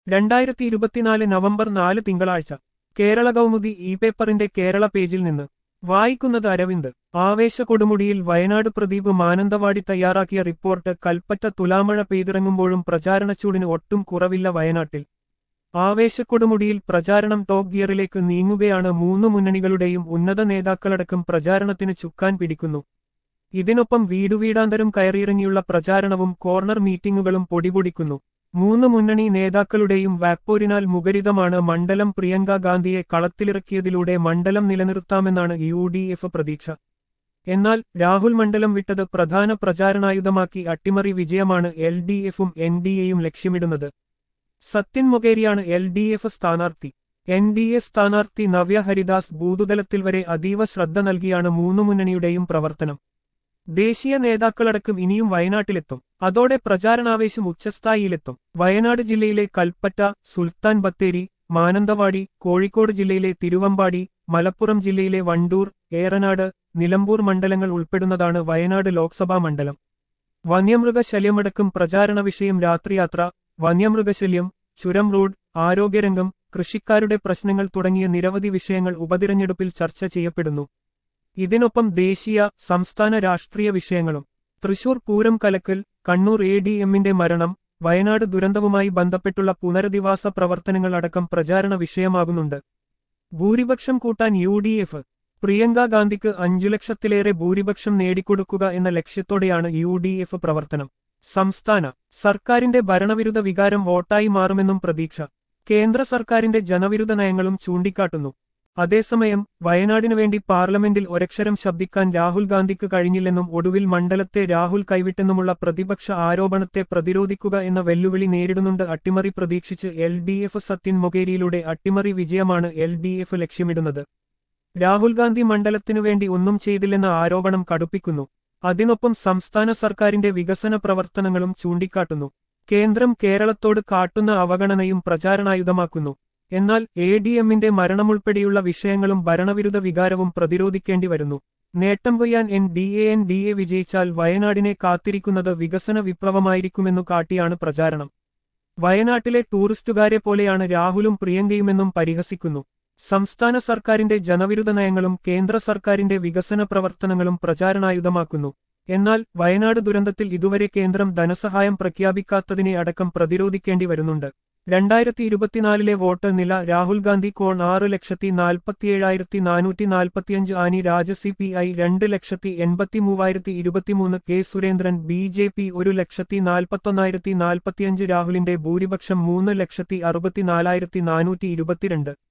രണ്ടായിരത്തി ഇരുപത്തിനാല് നവംബർ നാല് തിങ്കളാഴ്ച കേരള കൗമുദി ഇ പേപ്പറിന്റെ കേരള പേജിൽ നിന്ന് വായിക്കുന്നത് അരവിന്ദ് ആവേശ കൊടുമുടിയിൽ വയനാട് പ്രദീപ് മാനന്തവാടി തയ്യാറാക്കിയ റിപ്പോർട്ട് കൽപ്പറ്റ തുലാമഴ പെയ്തിറങ്ങുമ്പോഴും പ്രചാരണച്ചൂടിന് ഒട്ടും കുറവില്ല വയനാട്ടിൽ ആവേശക്കൊടുമുടിയിൽ പ്രചാരണം ടോപ്പ് ഗിയറിലേക്ക് നീങ്ങുകയാണ് മൂന്ന് മുന്നണികളുടെയും ഉന്നത നേതാക്കളടക്കം പ്രചാരണത്തിന് ചുക്കാൻ പിടിക്കുന്നു ഇതിനൊപ്പം വീടുവീടാന്തരം കയറിയിറങ്ങിയുള്ള പ്രചാരണവും കോർണർ മീറ്റിംഗുകളും പൊടിപൊടിക്കുന്നു മൂന്ന് മുന്നണി നേതാക്കളുടെയും വാക്പോരിനാൽ മുഖരിതമാണ് മണ്ഡലം പ്രിയങ്ക ഗാന്ധിയെ കളത്തിലിറക്കിയതിലൂടെ മണ്ഡലം നിലനിർത്താമെന്നാണ് യു ഡി എഫ് പ്രതീക്ഷ എന്നാൽ രാഹുൽ മണ്ഡലം വിട്ടത് പ്രധാന പ്രചാരണായുധമാക്കി അട്ടിമറി വിജയമാണ് എൽ ഡി എഫും എൻ ഡി എയും ലക്ഷ്യമിടുന്നത് സത്യൻ മൊകേരിയാണ് എൽ ഡി എഫ് സ്ഥാനാർത്ഥി എൻ ഡി എ സ്ഥാനാർത്ഥി നവ്യ ഹരിദാസ് ബൂതുതലത്തിൽ വരെ അതീവ ശ്രദ്ധ നൽകിയാണ് മൂന്നു മുന്നണിയുടെയും പ്രവർത്തനം ദേശീയ നേതാക്കളടക്കം ഇനിയും വയനാട്ടിലെത്തും അതോടെ പ്രചാരണാവേശം ഉച്ചസ്ഥായിയിലെത്തും വയനാട് ജില്ലയിലെ കൽപ്പറ്റ സുൽത്താൻ ബത്തേരി മാനന്തവാടി കോഴിക്കോട് ജില്ലയിലെ തിരുവമ്പാടി മലപ്പുറം ജില്ലയിലെ വണ്ടൂർ ഏറനാട് നിലമ്പൂർ മണ്ഡലങ്ങൾ ഉൾപ്പെടുന്നതാണ് വയനാട് ലോക്സഭാ മണ്ഡലം വന്യമൃഗശല്യമടക്കം പ്രചാരണ വിഷയം രാത്രിയാത്ര വന്യമൃഗശല്യം ചുരം റോഡ് ആരോഗ്യരംഗം കൃഷിക്കാരുടെ പ്രശ്നങ്ങൾ തുടങ്ങിയ നിരവധി വിഷയങ്ങൾ ഉപതിരഞ്ഞെടുപ്പിൽ ചർച്ച ചെയ്യപ്പെടുന്നു ഇതിനൊപ്പം ദേശീയ സംസ്ഥാന രാഷ്ട്രീയ വിഷയങ്ങളും തൃശൂർ പൂരം കലക്കൽ കണ്ണൂർ എ ഡി എമ്മിന്റെ മരണം വയനാട് ദുരന്തവുമായി ബന്ധപ്പെട്ടുള്ള പുനരധിവാസ പ്രവർത്തനങ്ങൾ അടക്കം പ്രചാരണ വിഷയമാകുന്നുണ്ട് ഭൂരിപക്ഷം കൂട്ടാൻ യു ഡി എഫ് പ്രിയങ്ക ഗാന്ധിക്ക് അഞ്ചു ലക്ഷത്തിലേറെ ഭൂരിപക്ഷം നേടിക്കൊടുക്കുക എന്ന ലക്ഷ്യത്തോടെയാണ് യു ഡി എഫ് പ്രവർത്തനം സംസ്ഥാന സർക്കാരിന്റെ ഭരണവിരുദ്ധ വികാരം വോട്ടായി മാറുമെന്നും പ്രതീക്ഷ കേന്ദ്ര സർക്കാരിന്റെ ജനവിരുദ്ധ നയങ്ങളും ചൂണ്ടിക്കാട്ടുന്നു അതേസമയം വയനാടിനു വേണ്ടി പാർലമെന്റിൽ ഒരക്ഷരം ശബ്ദിക്കാൻ രാഹുൽ ഗാന്ധിക്ക് കഴിഞ്ഞില്ലെന്നും ഒടുവിൽ മണ്ഡലത്തെ രാഹുൽ കൈവിട്ടെന്നുമുള്ള പ്രതിപക്ഷ ആരോപണത്തെ പ്രതിരോധിക്കുക എന്ന വെല്ലുവിളി നേരിടുന്നുണ്ട് അട്ടിമറി പ്രതീക്ഷിച്ച് എൽ ഡി എഫ് സത്യൻ മൊകേരിയിലൂടെ അട്ടിമറി വിജയമാണ് എൽ ഡി എഫ് ലക്ഷ്യമിടുന്നത് രാഹുൽ ഗാന്ധി മണ്ഡലത്തിനു വേണ്ടി ഒന്നും ചെയ്തില്ലെന്ന ആരോപണം കടുപ്പിക്കുന്നു അതിനൊപ്പം സംസ്ഥാന സർക്കാരിന്റെ വികസന പ്രവർത്തനങ്ങളും ചൂണ്ടിക്കാട്ടുന്നു കേന്ദ്രം കേരളത്തോട് കാട്ടുന്ന അവഗണനയും പ്രചാരണായുധമാക്കുന്നു എന്നാൽ എ ഡി എമ്മിന്റെ മരണമുൾപ്പെടെയുള്ള വിഷയങ്ങളും ഭരണവിരുദ്ധ വികാരവും പ്രതിരോധിക്കേണ്ടി വരുന്നു നേട്ടം കൊയ്യാൻ N D A N D A വിജയിച്ചാൽ വയനാടിനെ കാത്തിരിക്കുന്നത് വികസന വിപ്ലവമായിരിക്കുമെന്നു കാട്ടിയാണ് പ്രചാരണം വയനാട്ടിലെ ടൂറിസ്റ്റുകാരെ പോലെയാണ് രാഹുലും പ്രിയങ്കയുമെന്നും പരിഹസിക്കുന്നു സംസ്ഥാന സർക്കാരിന്റെ ജനവിരുദ്ധ നയങ്ങളും കേന്ദ്ര സർക്കാരിന്റെ വികസന പ്രവർത്തനങ്ങളും പ്രചാരണായുധമാക്കുന്നു എന്നാൽ വയനാട് ദുരന്തത്തിൽ ഇതുവരെ കേന്ദ്രം ധനസഹായം പ്രഖ്യാപിക്കാത്തതിനെ അടക്കം പ്രതിരോധിക്കേണ്ടി വരുന്നുണ്ട് രണ്ടായിരത്തി ഇരുപത്തിനാലിലെ വോട്ട് നില രാഹുൽ ഗാന്ധി കോൺ ആറ് ലക്ഷത്തി നാൽപ്പത്തിയേഴായിരത്തി നാനൂറ്റി നാൽപ്പത്തിയഞ്ച് Annie Raja C P I രണ്ട് ലക്ഷത്തി എൺപത്തി മൂവായിരത്തി ഇരുപത്തിമൂന്ന് K Surendran B J P ഒരു ലക്ഷത്തി നാൽപ്പത്തൊന്നായിരത്തി നാൽപ്പത്തിയഞ്ച് രാഹുലിന്റെ ഭൂരിപക്ഷം മൂന്ന് ലക്ഷത്തി അറുപത്തിനാലായിരത്തി നാനൂറ്റി ഇരുപത്തിരണ്ട്